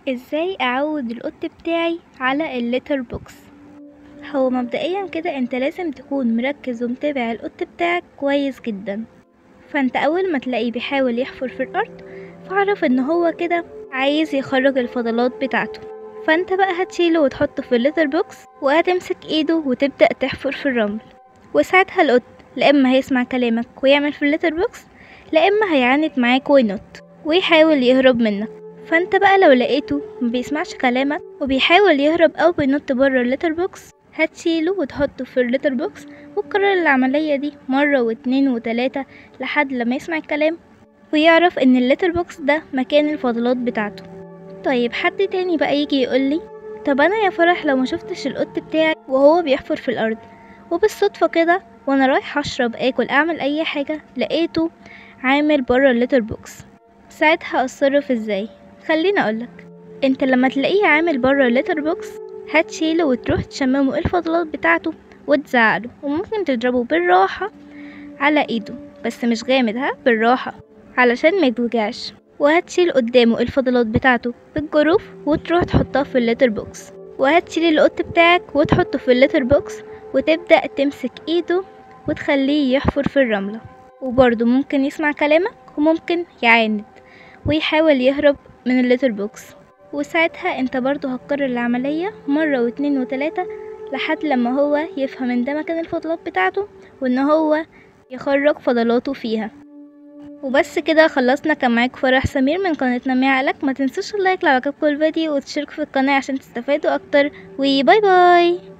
ازاي اعود القط بتاعي على الليتر بوكس هو مبدئيا كده انت لازم تكون مركز ومتابع القط بتاعك كويس جدا فانت اول ما تلاقيه بيحاول يحفر في الارض فاعرف ان هو كده عايز يخرج الفضلات بتاعته فانت بقى هتشيله وتحطه في الليتر بوكس وهتمسك ايده وتبدأ تحفر في الرمل وساعتها القط لا اما هيسمع كلامك ويعمل في الليتر بوكس لا اما هيعاند معاك وينط ويحاول يهرب منك فانت بقى لو لقيته مبيسمعش كلامك وبيحاول يهرب او بينط بره الليتر بوكس هتشيله وتحطه في الليتر بوكس وتكرر العملية دي مرة واتنين وتلاتة لحد لما يسمع الكلام ويعرف ان الليتر بوكس ده مكان الفضلات بتاعته طيب حد تاني بقى يجي يقولي طب انا يا فرح لو ما شفتش القط بتاعي وهو بيحفر في الارض وبالصدفة كده وانا رايح اشرب اكل اعمل اي حاجة لقيته عامل بره الليتر بوكس ساعتها اتصرف ازاي خليني اقولك انت لما تلاقيه عامل بره الليتر بوكس هتشيله وتروح تشممه الفضلات بتاعته وتزعله وممكن تضربه بالراحة على ايده بس مش جامد ها بالراحة علشان ما يتوجعش وهتشيل قدامه الفضلات بتاعته بالجروف وتروح تحطها في الليتر بوكس وهتشيل القط بتاعك وتحطه في الليتر بوكس وتبدأ تمسك ايده وتخليه يحفر في الرملة وبرضه ممكن يسمع كلامك وممكن يعاند ويحاول يهرب من الليتر بوكس وساعتها انت برضه هتكرر العملية مرة واتنين وتلاتة لحد لما هو يفهم ان ده مكان الفضلات بتاعته وان هو يخرج فضلاته فيها وبس كده خلصنا كان معاك فرح سمير من قناتنا ميا عقلك ما تنسوش اللايك لو عجبكم الفيديو وتشتركوا في القناة عشان تستفادوا اكتر وباي باي